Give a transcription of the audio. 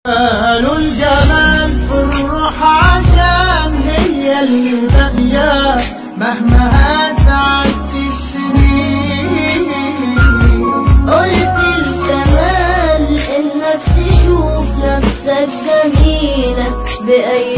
قالوا الجمال في الروح عشان هي اللي باقية مهما هتعدي السنين قلت الكمال انك تشوف نفسك جميلة بأي